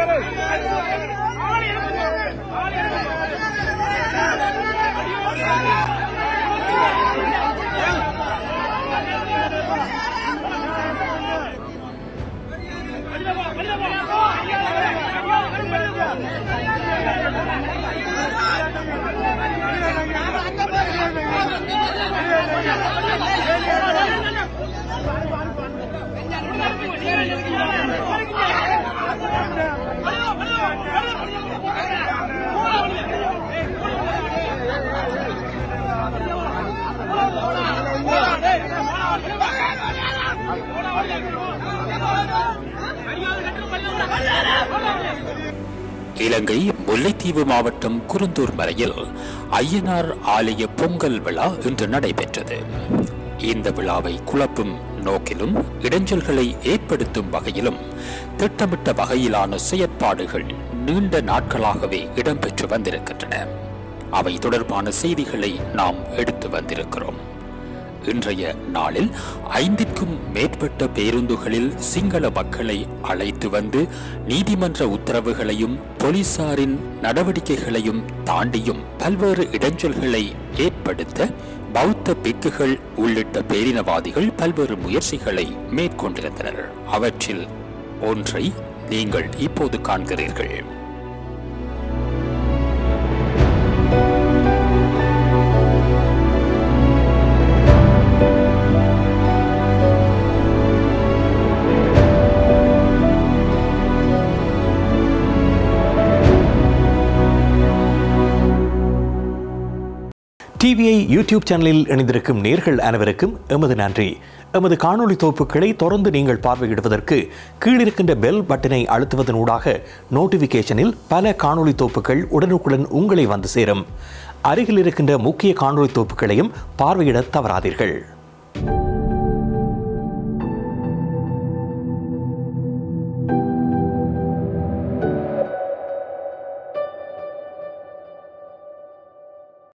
இலங்கை முல்லைத்தீவு மாவட்டம் குருந்தூர் மலையில் ஐயனார் ஆலய பொங்கல் விழா இன்று நடைபெற்றது இந்த விழாவை குழப்பும் நோக்கிலும் இடைஞ்சல்களை ஏற்படுத்தும் வகையிலும் திட்டமிட்ட வகையிலான செயற்பாடுகள் நீண்ட நாட்களாகவே இடம்பெற்று வந்திருக்கின்றன அவை தொடர்பான செய்திகளை நாம் எடுத்து வந்திருக்கிறோம் இன்றைய நாளில் ஐந்திற்கும் மேற்பட்ட பேருந்துகளில் சிங்கள மக்களை அழைத்து வந்து நீதிமன்ற உத்தரவுகளையும் போலீசாரின் நடவடிக்கைகளையும் தாண்டியும் பல்வேறு இடைஞ்சல்களை ஏற்படுத்த பௌத்த பிக்குகள் உள்ளிட்ட பேரினவாதிகள் பல்வேறு முயற்சிகளை மேற்கொண்டிருந்தனர் அவற்றில் ஒன்றை நீங்கள் இப்போது காண்கிறீர்கள் டிவிஐ யூடியூப் சேனலில் இணைந்திருக்கும் நேர்கள் அனைவருக்கும் எமது நன்றி எமது காணொளி தொகுப்புகளை தொடர்ந்து நீங்கள் பார்வையிடுவதற்கு கீழிருக்கின்ற பெல் பட்டனை அழுத்துவதனூடாக நோட்டிஃபிகேஷனில் பல காணொளி தொகுப்புகள் உடனுக்குடன் உங்களை வந்து சேரும் அருகில் இருக்கின்ற முக்கிய காணொளி தொகுப்புகளையும் பார்வையிட தவறாதீர்கள்